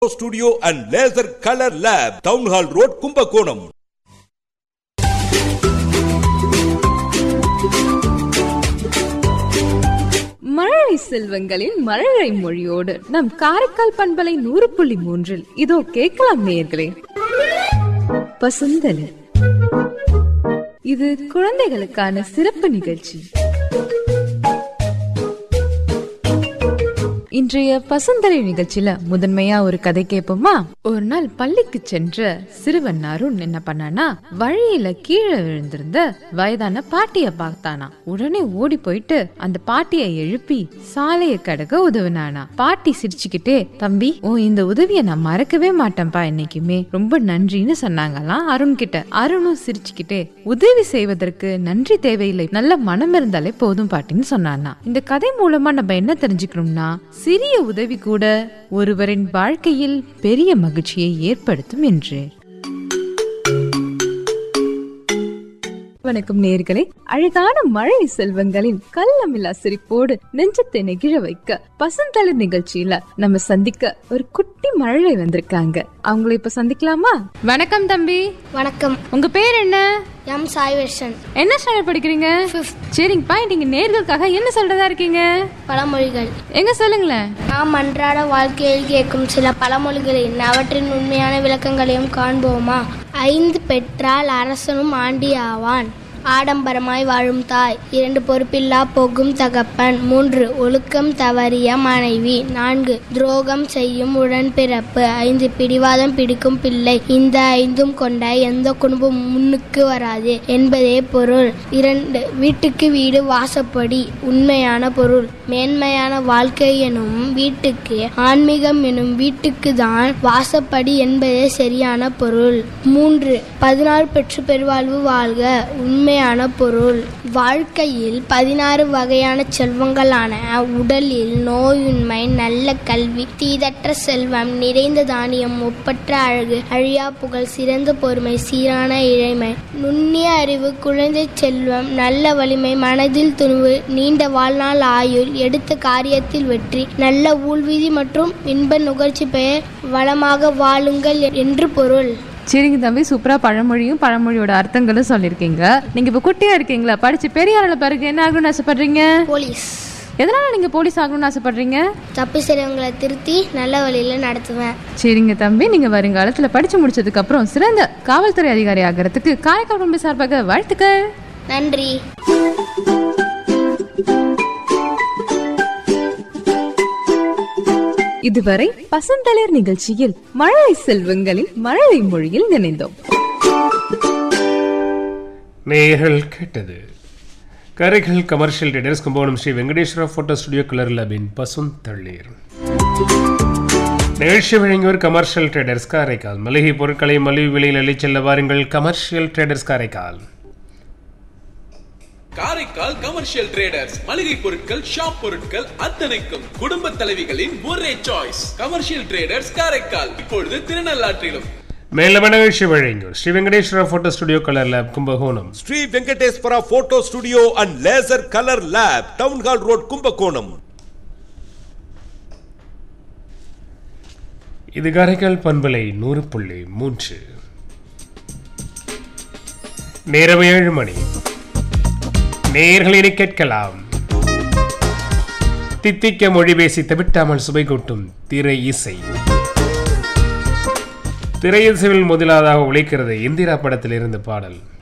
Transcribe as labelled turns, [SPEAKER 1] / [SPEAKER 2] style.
[SPEAKER 1] studio and laser colour lab town hall road Kumbakonam
[SPEAKER 2] மழலை செல்வங்களின் மழலை மொழியோடு நம் காரைக்கால் பண்பலை நூறு புள்ளி மூன்றில் இதோ கேட்கலாம் நேயர்களே பசுந்தலி இது குழந்தைகளுக்கான சிறப்பு நிகழ்ச்சி இன்றைய பசுந்தலை நிகழ்ச்சியில முதன்மையா ஒரு கதை கேட்போமா ஒரு நாள் பள்ளிக்கு சென்ற சிறுவன் அருண் என்ன பண்ணானா வழியில கீழே விழுந்திருந்த வயதான பாட்டிய பார்த்தானா உடனே ஓடி போயிட்டு அந்த பாட்டியை எழுப்பி சாலையை கடக்க உதவினானா பாட்டி சிரிச்சுக்கிட்டே தம்பி உன் இந்த உதவியை நான் மறக்கவே மாட்டேன்பா என்னைக்குமே ரொம்ப நன்றின்னு சொன்னாங்களாம் அருண் கிட்ட அருணும் சிரிச்சுக்கிட்டே உதவி செய்வதற்கு நன்றி தேவையில்லை நல்ல மனம் இருந்தாலே போதும் பாட்டின்னு சொன்னானா இந்த கதை மூலமா நம்ம என்ன தெரிஞ்சுக்கணும்னா சிறிய உதவி கூட ஒருவரின் வாழ்க்கையில் பெரிய மகிழ்ச்சியை ஏற்படுத்தும் என்று வணக்கம் நேர்களே அழகான மழை செல்வங்களின் கள்ளமில்லா சிரிப்போடு நெஞ்சத்தை நெகிழ வைக்க பசந்தளிர் நிகழ்ச்சியில நம்ம சந்திக்க ஒரு குட்டி மழலை வந்திருக்காங்க அவங்கள இப்ப சந்திக்கலாமா வணக்கம் தம்பி
[SPEAKER 3] வணக்கம்
[SPEAKER 2] உங்க பேர் என்ன
[SPEAKER 3] எம் சாய்வர்ஷன்
[SPEAKER 2] என்ன ஸ்டாண்டர்ட் படிக்கிறீங்க சரிங்கப்பா நீங்க நேர்களுக்காக என்ன சொல்றதா இருக்கீங்க
[SPEAKER 3] பழமொழிகள்
[SPEAKER 2] எங்க சொல்லுங்களேன்
[SPEAKER 3] நாம் அன்றாட வாழ்க்கையில் கேட்கும் சில பழமொழிகளின் அவற்றின் உண்மையான விளக்கங்களையும் காண்போமா ஐந்து பெற்றால் அரசனும் ஆண்டி ஆவான் ஆடம்பரமாய் வாழும் தாய் இரண்டு பொறுப்பில்லா போகும் தகப்பன் மூன்று ஒழுக்கம் தவறிய மனைவி நான்கு துரோகம் செய்யும் உடன்பிறப்பு ஐந்து பிடிவாதம் பிடிக்கும் பிள்ளை இந்த ஐந்தும் கொண்ட எந்த குடும்பம் முன்னுக்கு வராது என்பதே பொருள் இரண்டு வீட்டுக்கு வீடு வாசப்படி உண்மையான பொருள் மேன்மையான வாழ்க்கை எனும் வீட்டுக்கு ஆன்மீகம் எனும் வீட்டுக்கு தான் வாசப்படி என்பதே சரியான பொருள் மூன்று பதினாறு பெற்று பெருவாழ்வு வாழ்க உண்மையான பொருள் வாழ்க்கையில் பதினாறு வகையான செல்வங்களான உடலில் நோயின்மை நல்ல கல்வி தீதற்ற செல்வம் நிறைந்த தானியம் ஒப்பற்ற அழகு அழியா புகழ் சிறந்த பொறுமை சீரான இழைமை நுண்ணிய அறிவு குழந்தை செல்வம் நல்ல வலிமை மனதில் துணிவு நீண்ட வாழ்நாள் ஆயுள் எடுத்த காரியத்தில் வெற்றி நல்ல ஊழ்விதி மற்றும் இன்ப நுகர்ச்சி பெயர் வளமாக வாழுங்கள் என்று பொருள்
[SPEAKER 2] சரிங்க தம்பி சூப்பரா பழமொழியும் பழமொழியோட அர்த்தங்களும் சொல்லிருக்கீங்க நீங்க இப்ப குட்டியா இருக்கீங்களா படிச்சு பெரிய ஆள பிறகு என்ன ஆகணும்னு ஆசைப்படுறீங்க
[SPEAKER 3] போலீஸ்
[SPEAKER 2] எதனால நீங்க போலீஸ் ஆகணும்னு ஆசைப்படுறீங்க
[SPEAKER 3] தப்பு செய்றவங்களை திருத்தி நல்ல வழியில நடத்துவேன்
[SPEAKER 2] சரிங்க தம்பி நீங்க வருங்காலத்துல படிச்சு முடிச்சதுக்கு அப்புறம் சிறந்த காவல்துறை அதிகாரி ஆகிறதுக்கு காரைக்கால் பண்பு சார்பாக வாழ்த்துக்கள்
[SPEAKER 3] நன்றி
[SPEAKER 2] இதுவரை பசந்தளிர் நிகழ்ச்சியில் மழலை செல்வங்களின் மழலை மொழியில் நினைந்தோம்
[SPEAKER 4] நேயர்கள் கேட்டது கரைகள் commercial traders Kumbakonam Sri Venkateswara photo studio colour லபின் பசும் தள்ளீர் நிகழ்ச்சி வழங்கியோர் கமர்ஷியல் ட்ரேடர்ஸ் காரைக்கால் மளிகை பொருட்களை மலிவு விலையில் அள்ளிச் செல்ல வாருங்கள் commercial traders Karaikal
[SPEAKER 5] Karaikal commercial traders மளிகை பொருட்கள் ஷாப் பொருட்கள் அத்தனைக்கும் குடும்ப தலைவிகளின் ஒரே சாய்ஸ் கமர்ஷியல் ட்ரேடர்ஸ் காரைக்கால் இப்பொழுது திருநள்ளாற்றிலும்
[SPEAKER 4] மேலும் நிகழ்ச்சி வழங்கியோர் Sri Venkateswara photo studio colour lab Kumbakonam
[SPEAKER 1] Sri Venkateswara photo studio and laser colour lab town hall road Kumbakonam
[SPEAKER 4] இது காரைக்கால் பண்பலை நூறு புள்ளி மூன்று நேரம் ஏழு மணி நேர்களினை கேட்கலாம் தித்திக்க மொழி பேசி தவிட்டாமல் சுவை கூட்டும் திரை இசை திரை இசையில் முதலாவதாக உழைக்கிறது இந்திரா படத்தில் இருந்து பாடல்